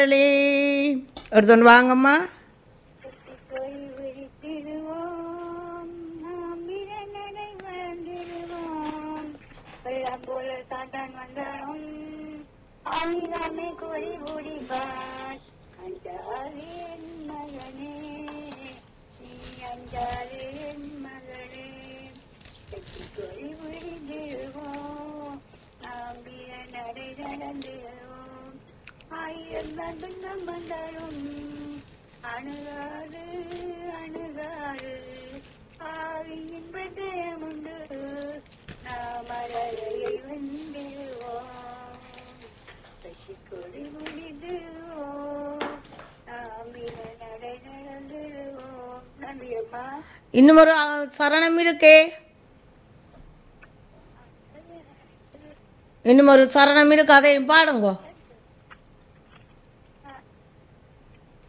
ஒருத்தன் வாங்கம்மா போய் விழித்திடுவோம் நாம் விரநடை வாழ்ந்திடுவோம் வெள்ளம் போல சாத்தான் வந்தாலும் ஆமிதாமே கோரி ஓடிவான் அஞ்சாலே என் மகனே நீ அஞ்சாலே என் மகளே வெற்றி கோரி விழித்திடுவோம் நாம் விரநடை நடந்திடுவோம் ஆயிரம் தான் துன்பம் வந்தாலும் அணுகாது அணுகாது ஆவியின் பட்டயம் உண்டு நாம் அழகையை வென்றிடுவோம் வெற்றி கொடி முடிந்துவோம் நாம் இன நடை நடந்துடுவோம் நன்றி அம்மா இன்னும் ஒரு அ, சரணம் இருக்கே இன்னும் ஒரு சரணம் இருக்கு அதையும் பாடுங்கோ